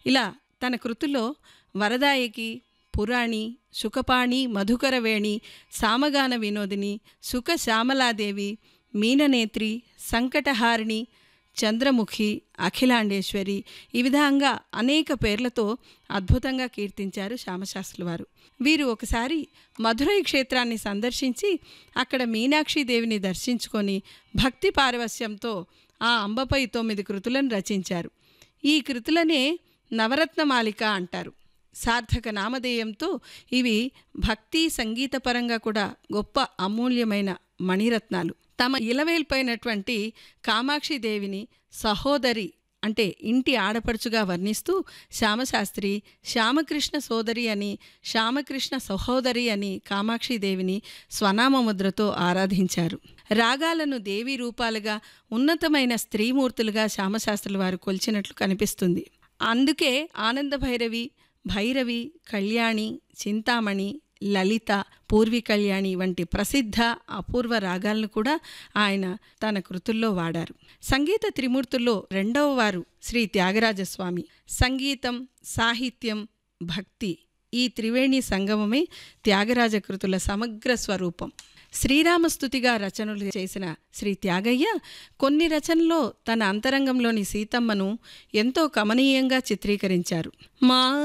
ఇలా తన కృతుల్లో వరదాయకి పురాణి సుఖపాణి మధుకరవేణి సామగాన వినోదిని సుఖ శ్యామలాదేవి మీననేత్రి సంకటహారిణి చంద్రముఖి అఖిలాండేశ్వరి ఈ విధంగా అనేక పేర్లతో అద్భుతంగా కీర్తించారు శ్యామశాస్త్రుల వారు వీరు ఒకసారి మధురై క్షేత్రాన్ని సందర్శించి అక్కడ మీనాక్షి దేవిని దర్శించుకొని భక్తి పారవస్యంతో ఆ అంబపై తొమ్మిది కృతులను రచించారు ఈ కృతులనే నవరత్నమాలిక అంటారు సార్థక నామధేయంతో ఇవి భక్తి సంగీతపరంగా కూడా గొప్ప అమూల్యమైన మణిరత్నాలు తమ ఇలవేల్పైనటువంటి కామాక్షి దేవిని సహోదరి అంటే ఇంటి ఆడపడుచుగా వర్ణిస్తూ శ్యామశాస్త్రి శ్యామకృష్ణ సోదరి అని శ్యామకృష్ణ సహోదరి అని కామాక్షి దేవిని స్వనామముద్రతో ఆరాధించారు రాగాలను దేవి రూపాలుగా ఉన్నతమైన స్త్రీమూర్తులుగా శ్యామశాస్త్రుల వారు కొలిచినట్లు కనిపిస్తుంది అందుకే ఆనంద భైరవి భైరవి కళ్యాణి చింతామణి లలిత పూర్వి కళ్యాణి వంటి ప్రసిద్ధ అపూర్వ రాగాలను కూడా ఆయన తన కృతుల్లో వాడారు సంగీత త్రిమూర్తుల్లో రెండవ వారు శ్రీ త్యాగరాజస్వామి సంగీతం సాహిత్యం భక్తి ఈ త్రివేణి సంగమమే త్యాగరాజ కృతుల సమగ్ర స్వరూపం శ్రీరామస్తుతిగా రచనలు చేసిన శ్రీ త్యాగయ్య కొన్ని రచనల్లో తన అంతరంగంలోని సీతమ్మను ఎంతో కమనీయంగా చిత్రీకరించారు మా